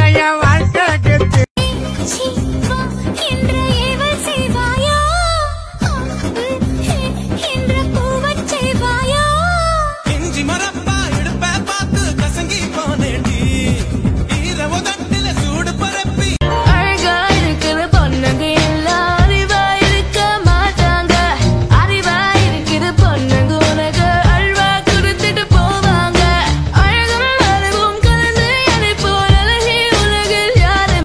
என் வாழ்க்கை கெத்து சீவா என்ற ஏவல் செய்வாயா அன்பு என்ற பூவச் செய்வாயா இஞ்சி மரப்பா இடுப்ப பார்த்து கசங்கி போனேண்டி ஈர உதட்டில சூடு பரப்பி அழகா இருக்கிற பொண்ணுங்க எல்லாம் அறிவா இருக்க மாட்டாங்க அறிவா இருக்கிற பொண்ணுங்க உனக்கு அல்வா கொடுத்துட்டு போவாங்க அழகும் அறிவும் கலந்து என்னை போல் அழகி உலகில் யாரும்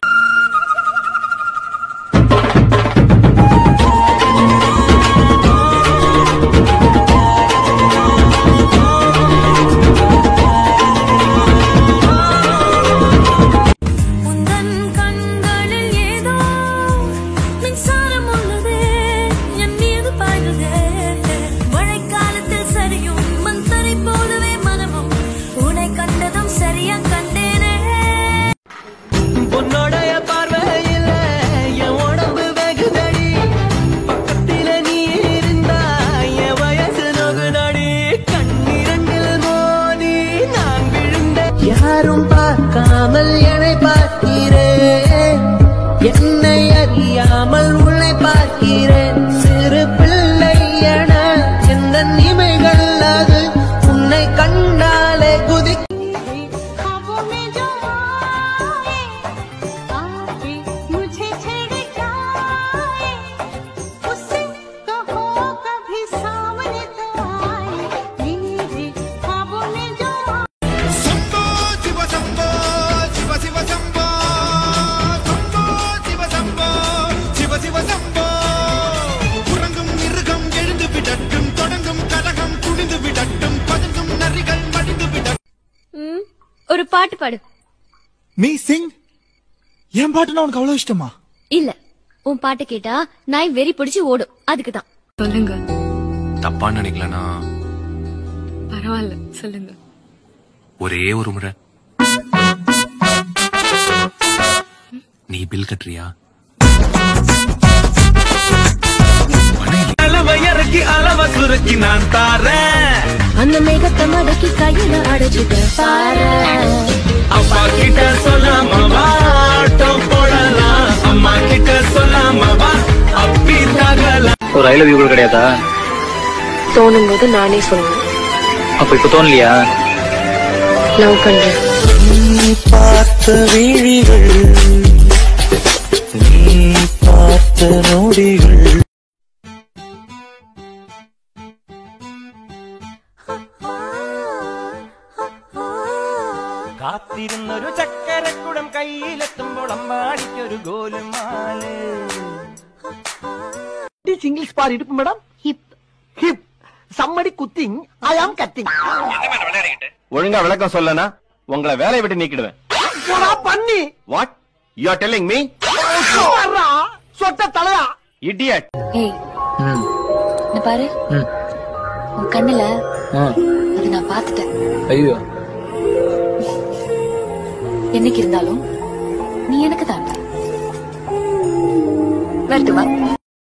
உந்தன் கண்களில் ஏதோ மின்சாரம் உள்ளதே என் மீது பாய்ந்ததே மழைக்காலத்தில் சரியும் மந்தரை போலவே மனமும் உன்னை கண்டதும் சரியா கண்டேனே உன்னோடைய பார்வையில என் உடம்பு வெகுதடி பக்கத்தில நீ இருந்தா என் வயசு நொகுதடி கண்ணிரண்டில் மோதி நான் விழுந்த யாரும் பார்க்காமல் என்னை பார்க்கிறேன் என்னை அறியாமல் உன்னை பார்க்கிறேன் சிறு பிள்ளை என எந்த நிமைகள் அது உன்னை கண்டாலே குதி ख्वाबों में जो आए आके मुझे छेड़खाए उससे कहो कभी सामने तो आए मेरे ख्वाबों में जो சம்போ சிவ சம்போ சிவ சிவ சம்போ சம்போ சிவ சம்போ சிவ சிவ சம்போ உறங்கும் மிருகம் எழுந்து விடட்டும் தொடங்கும் கலகம் குடிந்து விடட்டும் பதுங்கும் நரிகள் மடிந்து விடட்டும் ஒரு பாட்டு பாடு மீ சிங் என் பாட்டுனா உனக்கு அவ்வளவு இஷ்டமா இல்ல உன் பாட்டு கேட்டா நாய் வெறி பிடிச்சு ஓடும் அதுக்கு தான் சொல்லுங்க தப்பா நினைக்கலனா பரவாயில்ல சொல்லுங்க ஒரே ஒரு முறை நீ பில் கட்டுறியா அளவை இறக்கி அளவை சுருக்கி நான் தாரேன் அந்த மேகத்தை மடக்கி கையில அடைச்சிட்டு பாரு அப்பா கிட்ட சொல்லாம வா ஆட்டம் போடலாம் அம்மா கிட்ட சொல்லாம வா அப்பி தகலாம் ஒரு ஐ லவ் யூ கூட கிடையாதா தோணும் போது நானே சொல்லுவேன் அப்ப இப்ப தோணலையா லவ் பண்றேன் நீ பார்த்த விழிகள் நீ பார்த்த நொடிகள் കാത്തിരുന്നൊരു ചക്കരക്കുടം കയ്യിലെത്തുമ്പോൾ അമ്പാടിക്കൊരു ഗോലുമാല് இங்கிலீஷ் பார் இடுப்பு மேடம் ஹிப் ஹிப் சம்மடி குத்திங் ஐ ஆம் கத்திங் ஒழுங்கா விளக்கம் சொல்லனா உங்களை வேலையை விட்டு நீக்கிடுவேன் போடா பண்ணி what you are telling me வர்றா, சொட்ட தலையா இடியட் ஏய் இந்த பாரு உன் கண்ணுல அது நான் பார்த்துட்டேன் ஐயோ என்னைக்கு இருந்தாலும் நீ எனக்கு தான் வரட்டு வா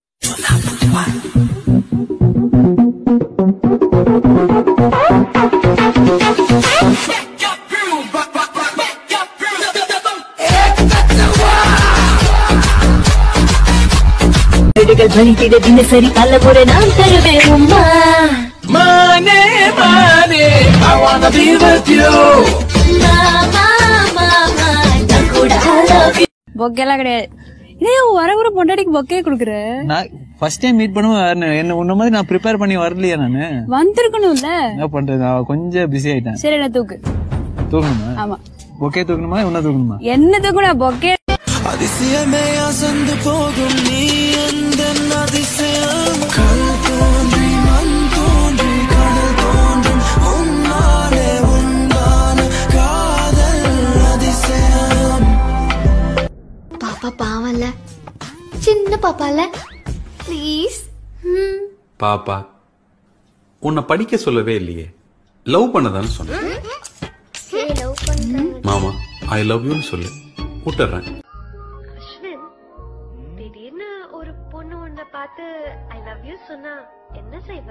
வீடுகள் வழித்திட தினசரி பல முறை நான் தருவேன் உம்மா மானே மானே I wanna be with you மாமா மாமா நான் கூட I love you பொக்கெல்லாம் கிடையாது இதே வர கூட பொண்டாட்டிக்கு பொக்கே குடுக்குற நான் ஃபர்ஸ்ட் டைம் மீட் பண்ணுவேன் என்ன உன்ன மாதிரி நான் ப்ரிப்பேர் பண்ணி வரலையா நானு வந்திருக்கணும்ல என்ன பண்றது நான் கொஞ்சம் பிஸி ஆயிட்டேன் சரி என்ன தூக்கு தூக்கணுமா ஆமா ஓகே தூக்கணுமா உன்ன தூக்கணுமா என்ன தூக்குனா பொக்கே அதிசயமே அசந்து போகும் நீ அந்த அதிசயம் கல் தோன்றி மண் தோன்றி கடல் தோன்றும் உன்னாலே உண்டான காதல் அதிசயம் பாப்பா பாவம்ல சின்ன பாப்பால ப்ளீஸ் பாப்பா உன்னை படிக்க சொல்லவே இல்லையே லவ் பண்ணதான்னு சொன்னேன் லவ் பண்றாங்க மாமா ஐ லவ் யூன்னு சொல்லு விட்டுறேன் அஸ்வின் திடீர்னு ஒரு பொண்ணு உன்னை பார்த்து ஐ லவ் யூ சொன்னா என்ன செய்வ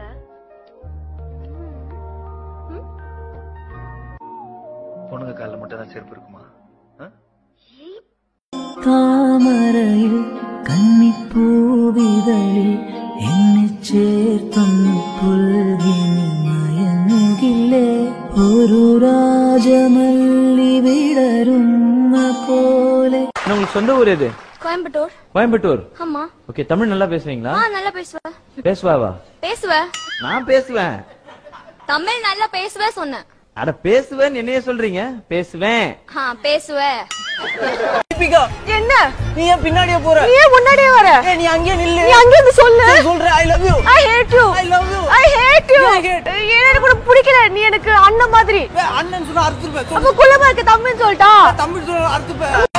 பொண்ணுங்க காலில் மட்டும் தான் செருப்பு இருக்குமா ஏன் താമരയിൽ കന്നിപ്പൂവിതളിൽ എന്നെ ചേർത്തൊന്നു പുൽകിനി മയങ്ങുകില്ലേ ഒരു രാജമല്ലി വിടരുന്ന പോലെ உங்களுக்கு சொந்த ஊர் எது கோயம்புத்தூர் கோயம்புத்தூர் ஆமா ஓகே தமிழ் நல்லா பேசுவீங்களா ஆ நல்லா பேசுவேன் பேசுவாவா பேசுவேன் நான் பேசுவேன் தமிழ் நல்லா பேசுவேன் சொன்னேன் அட பேசுவேன் என்னைய சொல்றீங்க பேசுவேன் ஆ பேசுவேன் தீபிகா என்ன நீ ஏன் பின்னாடியே போற நீ ஏன் முன்னாடியே வர ஏய், நீ அங்கேயே நில்லு நீ அங்க இருந்து சொல்லு நான் சொல்றேன் I love you I hate you I love you. I hate you I hate. எனக்கு கூட பிடிக்கல நீ எனக்கு அண்ணன் மாதிரி அண்ணன் சொன்னா அறுத்துருப்பேன் அப்ப குள்ளமா இருக்க தம்பின்னு சொல்லிட்டா தமிழ் சொன்னா அறுத்துப்பேன்